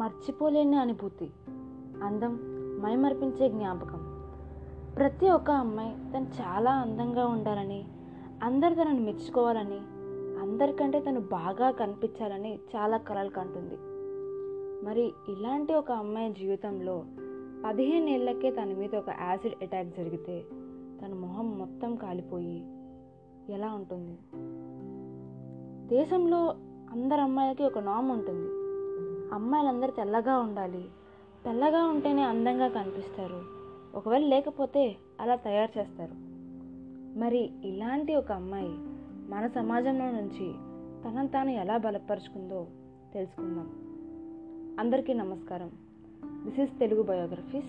మర్చిపోలేని అనుభూతి అందం మైమర్పించే జ్ఞాపకం ప్రతి ఒక్క అమ్మాయి తను చాలా అందంగా ఉండాలని అందరు తనని మెచ్చుకోవాలని అందరికంటే తను బాగా కనిపించాలని చాలా కలలు కంటుంది మరి ఇలాంటి ఒక అమ్మాయి జీవితంలో పదిహేను ఏళ్ళకే తన మీద ఒక యాసిడ్ అటాక్ జరిగితే తన మొహం మొత్తం కాలిపోయి ఎలా ఉంటుంది దేశంలో అందరు అమ్మాయిలకి ఒక నామ్ ఉంటుంది అమ్మాయిలందరూ తెల్లగా ఉండాలి తెల్లగా ఉంటేనే అందంగా కనిపిస్తారు ఒకవేళ లేకపోతే అలా తయారు చేస్తారు మరి ఇలాంటి ఒక అమ్మాయి మన సమాజంలో నుంచి తనను తాను ఎలా బలపరుచుకుందో తెలుసుకుందాం అందరికీ నమస్కారం దిస్ ఇస్ తెలుగు బయోగ్రఫీస్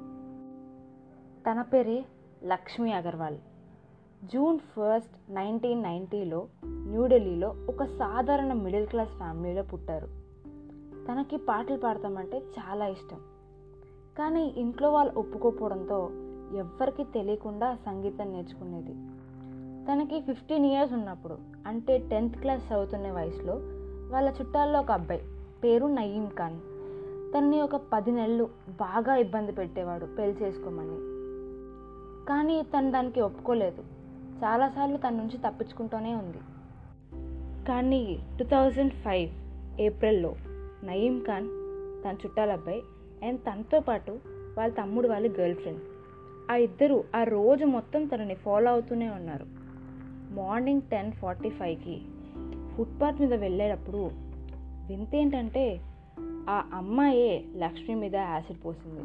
తన పేరే Lakshmi Agarwal June first nineteen నైంటీలో న్యూఢిల్లీలో ఒక సాధారణ మిడిల్ క్లాస్ ఫ్యామిలీలో పుట్టారు తనకి పాటలు పాడతామంటే చాలా ఇష్టం కానీ ఇంట్లో వాళ్ళు ఒప్పుకోపోవడంతో ఎవ్వరికీ తెలియకుండా సంగీతం నేర్చుకునేది తనకి ఫిఫ్టీన్ ఇయర్స్ ఉన్నప్పుడు అంటే టెన్త్ క్లాస్ చదువుతున్న వయసులో వాళ్ళ చుట్టాల్లో ఒక అబ్బాయి పేరు నయీం ఖాన్ తనని ఒక పది నెలలు బాగా ఇబ్బంది పెట్టేవాడు పెళ్లి చేసుకోమని కానీ తను దానికి ఒప్పుకోలేదు చాలాసార్లు తన నుంచి తప్పించుకుంటూనే ఉంది కానీ టూ థౌజండ్ ఫైవ్ ఏప్రిల్లో నయీం ఖాన్ తన చుట్టాల అబ్బాయి అండ్ తనతో పాటు వాళ్ళ తమ్ముడు వాళ్ళ గర్ల్ ఫ్రెండ్ ఆ ఇద్దరు ఆ రోజు మొత్తం తనని ఫాలో అవుతూనే ఉన్నారు మార్నింగ్ టెన్ ఫార్టీ ఫైవ్కి ఫుట్పాత్ మీద వెళ్ళేటప్పుడు వింత ఏంటంటే ఆ అమ్మాయే లక్ష్మి మీద యాసిడ్ పోసింది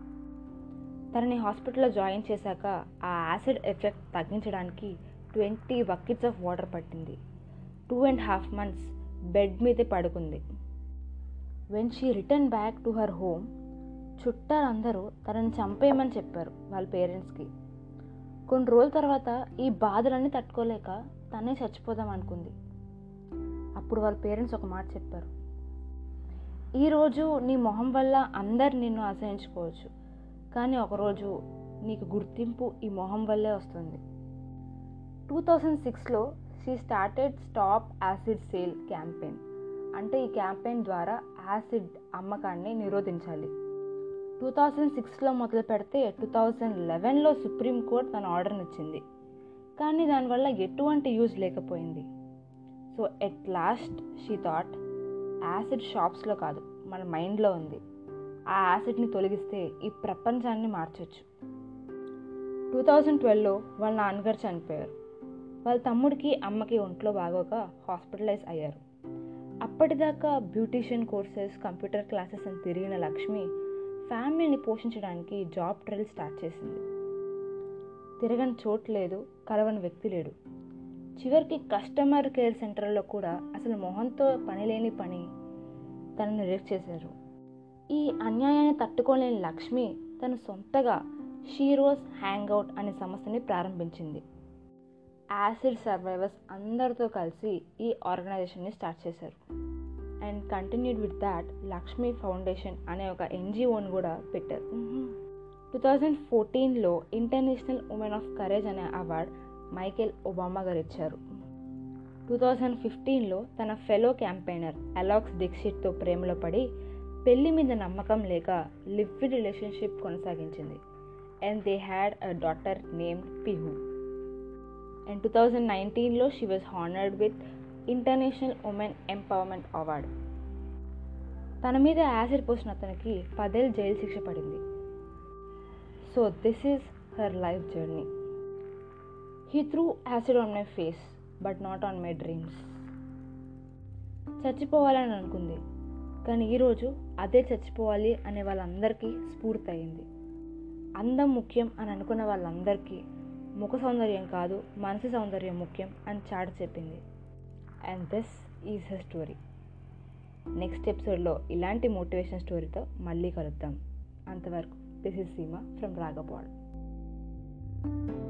తనని హాస్పిటల్లో జాయిన్ చేశాక ఆ యాసిడ్ ఎఫెక్ట్ తగ్గించడానికి ట్వంటీ బకెట్స్ ఆఫ్ వాటర్ పట్టింది two and half months bed మీదే పడుకుంది when she return back to her home చుట్టాలందరూ తనని చంపేయమని చెప్పారు వాళ్ళ పేరెంట్స్కి కొన్ని రోజుల తర్వాత ఈ బాధలన్నీ తట్టుకోలేక తనే చచ్చిపోదాం అనుకుంది అప్పుడు వాళ్ళ పేరెంట్స్ ఒక మాట చెప్పారు ఈరోజు నీ మొహం వల్ల అందరు నిన్ను ఆశ్రయించుకోవచ్చు కానీ ఒకరోజు నీకు గుర్తింపు ఈ మొహం వల్లే వస్తుంది టూ థౌజండ్ సిక్స్లో she started stop acid sale campaign అంటే ఈ క్యాంపెయిన్ ద్వారా యాసిడ్ అమ్మకాన్ని నిరోధించాలి టూ థౌజండ్ సిక్స్లో మొదలు పెడితే టూ థౌజండ్ లెవెన్లో సుప్రీంకోర్టు తన ఆర్డర్ని ఇచ్చింది కానీ దానివల్ల ఎటువంటి యూజ్ లేకపోయింది so at last she thought acid షాప్స్లో కాదు మన మైండ్లో ఉంది ఆ యాసిడ్ని తొలగిస్తే ఈ ప్రపంచాన్ని మార్చొచ్చు టూ థౌజండ్ ట్వెల్వ్లో వాళ్ళ నాన్నగారు చనిపోయారు వాళ్ళ తమ్ముడికి అమ్మకి ఒంట్లో బాగోక హాస్పిటలైజ్ అయ్యారు అప్పటిదాకా బ్యూటీషియన్ కోర్సెస్ కంప్యూటర్ క్లాసెస్ అని తిరిగిన లక్ష్మి ఫ్యామిలీని పోషించడానికి జాబ్ ట్రైల్ స్టార్ట్ చేసింది తిరగని చోటు లేదు కలవని వ్యక్తి లేడు చివరికి కస్టమర్ కేర్ సెంటర్లో కూడా అసలు మొహంతో పని లేని పని తనని రిజెక్ట్ చేశారు ఈ అన్యాయాన్ని తట్టుకోలేని లక్ష్మి తను సొంతగా షీరోస్ హ్యాంగ్అవుట్ అనే సంస్థని ప్రారంభించింది యాసిడ్ సర్వైవర్స్ అందరితో కలిసి ఈ ఆర్గనైజేషన్ని స్టార్ట్ చేశారు and continued with that Lakshmi foundation అనే ఒక ఎన్జిఓని కూడా పెట్టారు టూ థౌజండ్ ఫోర్టీన్లో ఇంటర్నేషనల్ ఉమెన్ ఆఫ్ కరేజ్ అనే అవార్డ్ మైకేల్ ఒబామా గారు ఇచ్చారు టూ థౌజండ్ ఫిఫ్టీన్లో తన ఫెలో క్యాంపెయినర్ అలాక్స్ దీక్షిత్తో ప్రేమలో పడి పెళ్లి మీద నమ్మకం లేక లివ్ రిలేషన్షిప్ కొనసాగించింది and they had a daughter named Pihu and two thousand నైన్టీన్లో she was honoured with international women empowerment award తన మీద యాసిడ్ పోసిన అతనికి పదేళ్ళు జైలు శిక్ష పడింది so this is her life journey he threw acid on my face but not on my dreams చచ్చిపోవాలని అనుకుంది కానీ ఈరోజు అదే చచ్చిపోవాలి అనే వాళ్ళందరికీ స్ఫూర్తి అయింది అందం ముఖ్యం అని అనుకున్న వాళ్ళందరికీ ముఖ సౌందర్యం కాదు మనసు సౌందర్యం ముఖ్యం అని చాటి చెప్పింది and this is her story next ఎపిసోడ్లో ఇలాంటి మోటివేషన్ స్టోరీతో మళ్ళీ కలుద్దాం అంతవరకు దిస్ ఇస్ సీమా ఫ్రమ్ రాగపాడ్